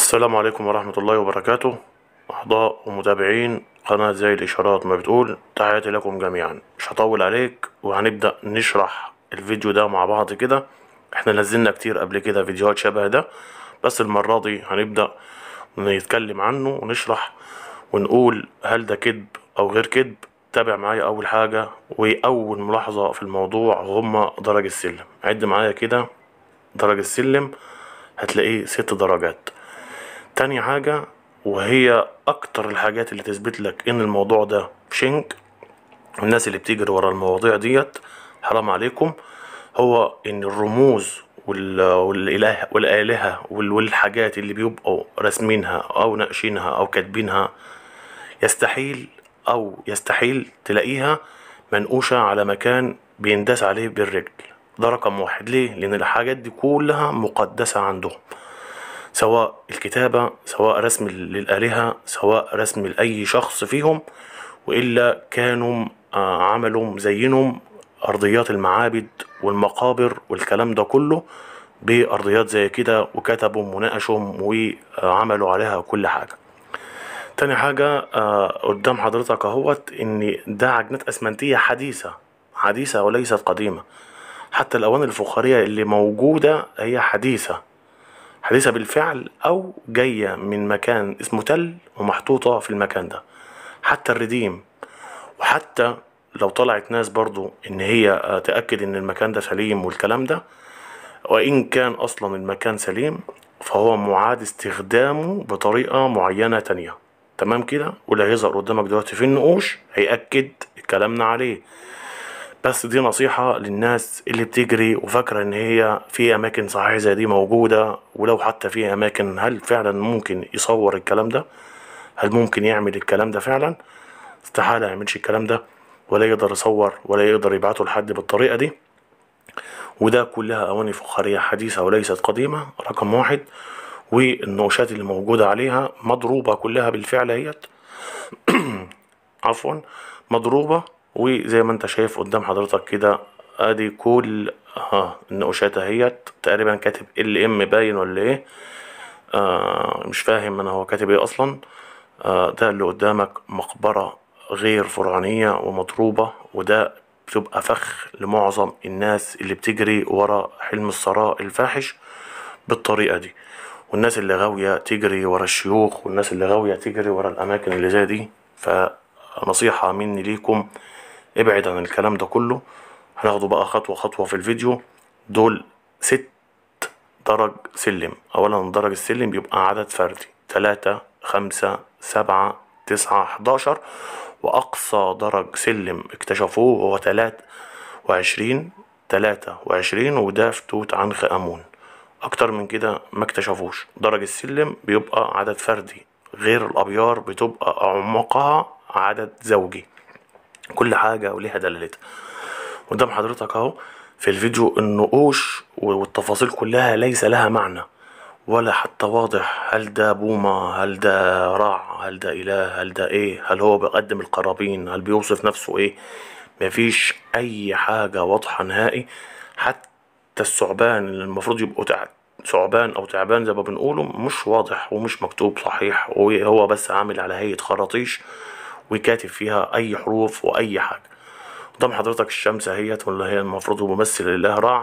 السلام عليكم ورحمة الله وبركاته أعضاء ومتابعين قناة زي الإشارات ما بتقول تحياتي لكم جميعا مش هطول عليك وهنبدأ نشرح الفيديو ده مع بعض كده احنا نزلنا كتير قبل كده فيديوهات شبه ده بس المرة دي هنبدأ نتكلم عنه ونشرح ونقول هل ده كذب أو غير كذب تابع معايا أول حاجة وأول ملاحظة في الموضوع هما درج السلم عد معايا كده درج السلم هتلاقيه ست درجات تاني حاجة وهي أكتر الحاجات اللي تثبت لك إن الموضوع ده شنك الناس اللي بتجري ورا المواضيع ديت حرام عليكم هو إن الرموز وال- والإله والآلهة وال- والحاجات اللي بيبقوا راسمينها أو ناقشينها أو كاتبينها يستحيل أو يستحيل تلاقيها منقوشة على مكان بينداس عليه بالرجل ده رقم واحد ليه؟ لأن الحاجات دي كلها مقدسة عندهم سواء الكتابة سواء رسم للآلهة سواء رسم لأي شخص فيهم وإلا كانوا آه، عملوا زينهم أرضيات المعابد والمقابر والكلام ده كله بأرضيات زي كده وكتبوا وناقشوا وعملوا عليها كل حاجة تاني حاجة آه، قدام حضرتك اهوت ان ده عجنات اسمنتية حديثة حديثة وليست قديمة حتى الأواني الفخارية اللي موجودة هي حديثة حديثة بالفعل أو جاية من مكان اسمه تل ومحطوطة في المكان ده حتى الرديم وحتى لو طلعت ناس برضو إن هي آه، تأكد إن المكان ده سليم والكلام ده وإن كان أصلا المكان سليم فهو معاد استخدامه بطريقة معينة تانية تمام كده واللي هيظهر قدامك دلوقتي في النقوش هيأكد كلامنا عليه بس دي نصيحة للناس اللي بتجري وفاكرة ان هي في اماكن صحيح زي دي موجودة ولو حتى في اماكن هل فعلا ممكن يصور الكلام ده هل ممكن يعمل الكلام ده فعلا استحالة يعملش الكلام ده ولا يقدر يصور ولا يقدر يبعته لحد بالطريقة دي وده كلها أواني فخارية حديثة وليست قديمة رقم واحد والنقوشات اللي موجودة عليها مضروبة كلها بالفعل هيت عفوا مضروبة وزي ما انت شايف قدام حضرتك كده ادي كل ها النقوشات اهيت تقريبا كاتب ال ام باين ولا ايه آه مش فاهم انا هو كاتب ايه اصلا آه ده اللي قدامك مقبرة غير فرعونية ومضروبة وده بتبقى فخ لمعظم الناس اللي بتجري ورا حلم الثراء الفاحش بالطريقة دي والناس اللي غاوية تجري ورا الشيوخ والناس اللي غاوية تجري ورا الأماكن اللي زي دي فنصيحة مني ليكم ابعد عن الكلام ده كله هناخده بقى خطوة خطوة في الفيديو دول ست درج سلم أولا درج السلم بيبقى عدد فردي تلاتة خمسة سبعة تسعة حداشر وأقصى درج سلم اكتشفوه هو تلات وعشرين تلاتة وعشرين وده في توت عنخ آمون أكتر من كده ما اكتشفوش درج السلم بيبقى عدد فردي غير الأبيار بتبقى أعمقها عدد زوجي كل حاجة وليها دلالتها قدام حضرتك اهو في الفيديو النقوش والتفاصيل كلها ليس لها معنى ولا حتى واضح هل ده بومة هل ده رع هل ده إله هل ده إيه هل هو بيقدم القرابين هل بيوصف نفسه إيه مفيش أي حاجة واضحة نهائي حتى الثعبان اللي المفروض يبقوا تع... ثعبان أو تعبان زي ما بنقوله مش واضح ومش مكتوب صحيح وهو بس عامل على هيئة خراطيش وكاتب فيها أي حروف وأي حاجة قدام حضرتك الشمس اهيت واللي هي المفروض ممثل لله رع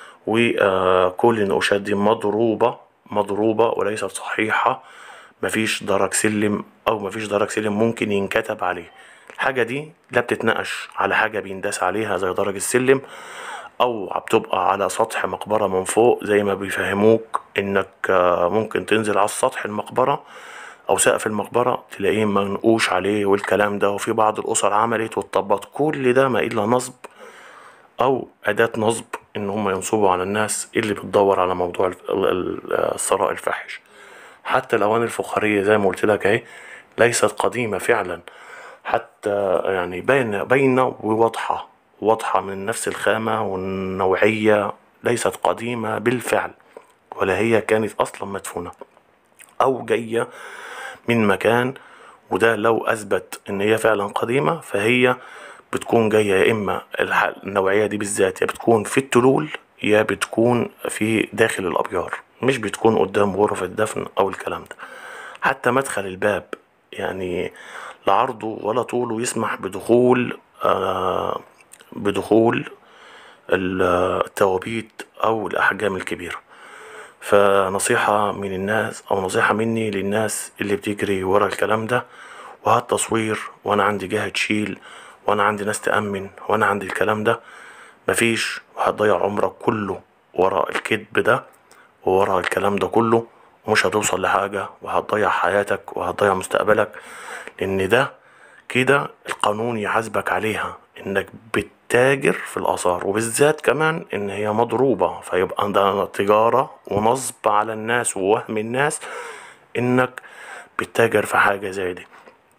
وكل النقوشات دي مضروبة مضروبة وليست صحيحة مفيش درج سلم أو مفيش درج سلم ممكن ينكتب عليه الحاجة دي لا بتتنقش على حاجة بينداس عليها زي درج السلم أو بتبقى على سطح مقبرة من فوق زي ما بيفهموك إنك آه، ممكن تنزل على السطح المقبرة او سقف المقبره تلاقيه منقوش عليه والكلام ده وفي بعض الاسر عملت واتطبقت كل ده ما الا نصب او اداه نصب ان هم ينصبوا على الناس اللي بتدور على موضوع ال- ال- الثراء الفاحش حتى الاواني الفخاريه زي ما قلت لك اهي ليست قديمه فعلا حتى يعني باينه باينه وواضحه واضحه من نفس الخامه والنوعيه ليست قديمه بالفعل ولا هي كانت اصلا مدفونه او جايه من مكان وده لو اثبت ان هي فعلا قديمه فهي بتكون جايه يا اما الح- النوعيه دي بالذات يا بتكون في التلول يا بتكون في داخل الابيار مش بتكون قدام غرف الدفن او الكلام ده حتى مدخل الباب يعني لا عرضه ولا طوله يسمح بدخول آه بدخول التوابيت او الاحجام الكبيره فنصيحة من الناس أو نصيحة مني للناس اللي بتجري ورا الكلام ده وهات تصوير وأنا عندي جهة تشيل وأنا عندي ناس تأمن وأنا عندي الكلام ده مفيش وهتضيع عمرك كله ورا الكذب ده وورا الكلام ده كله ومش هتوصل لحاجة وهتضيع حياتك وهتضيع مستقبلك لأن ده كده القانون يحاسبك عليها إنك بتتاجر في الآثار وبالذات كمان إن هي مضروبة فيبقى ده تجارة ونصب على الناس ووهم الناس إنك بتتاجر في حاجة زي دي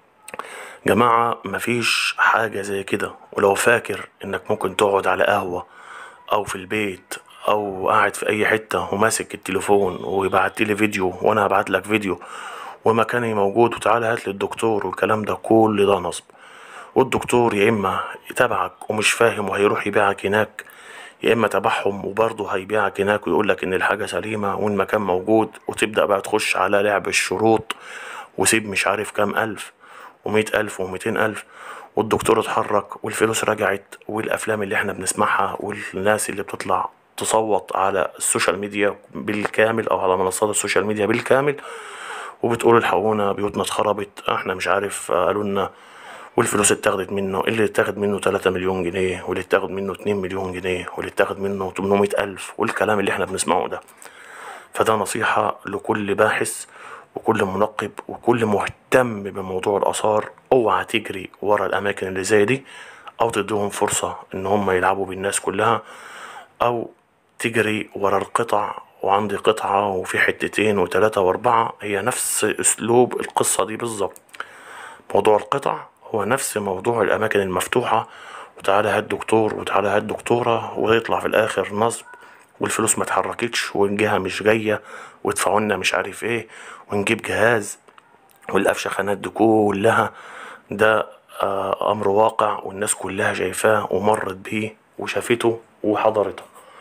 جماعة مفيش حاجة زي كده ولو فاكر إنك ممكن تقعد على قهوة أو في البيت أو قاعد في أي حتة وماسك التليفون ويبعت لي فيديو وأنا هبعت لك فيديو ومكاني موجود وتعالى هات لي الدكتور والكلام ده كل ده نصب والدكتور يا اما يتابعك ومش فاهم وهيروح يبيعك هناك يا اما تبعهم وبرضه هيبيعك هناك ويقول لك ان الحاجه سليمه والمكان موجود وتبدا بقى تخش على لعب الشروط وسيب مش عارف كام الف ومئة الف ومئتين الف والدكتور اتحرك والفلوس رجعت والافلام اللي احنا بنسمعها والناس اللي بتطلع تصوت على السوشيال ميديا بالكامل او على منصات السوشيال ميديا بالكامل وبتقول الحقونا بيوتنا اتخربت احنا مش عارف قالوا لنا والفلوس اتاخدت منه اللي اتاخد منه 3 مليون جنيه واللي اتاخد منه 2 مليون جنيه واللي اتاخد منه 800 ألف والكلام اللي احنا بنسمعه ده فده نصيحة لكل باحث وكل منقب وكل مهتم بموضوع الآثار اوعى تجري ورا الأماكن اللي زي دي أو تديهم فرصة إن هم يلعبوا بالناس كلها أو تجري ورا القطع وعندي قطعة وفي حتتين وتلاتة وأربعة هي نفس أسلوب القصة دي بالظبط موضوع القطع هو نفس موضوع الأماكن المفتوحة وتعالى هات دكتور وتعالى هات دكتورة ويطلع في الآخر نصب والفلوس ما اتحركتش والجهة مش جاية وادفعوا لنا مش عارف ايه ونجيب جهاز والأفشخانات دي كلها ده آه أمر واقع والناس كلها شايفاه ومرت بيه وشافته وحضرته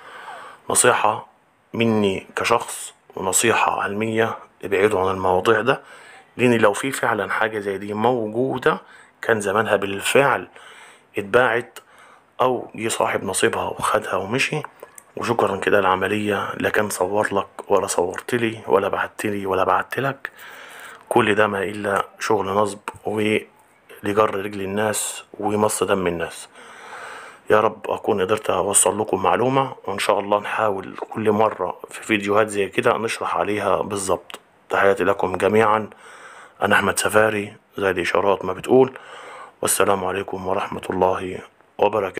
نصيحة مني كشخص ونصيحة علمية ابعدوا عن المواضيع ده لأن لو في فعلا حاجة زي دي موجودة كان زمانها بالفعل اتباعت أو جه صاحب نصيبها وخدها ومشي وشكرا كده العملية لا كان صور لك ولا صورت لي ولا بعت لي ولا بعت لك كل ده ما إلا شغل نصب ولجر رجل الناس ومص دم الناس يا رب أكون قدرت أوصل لكم معلومة وإن شاء الله نحاول كل مرة في فيديوهات زي كده نشرح عليها بالظبط تحياتي لكم جميعا أنا أحمد سفاري زي الإشارات ما بتقول والسلام عليكم ورحمة الله وبركاته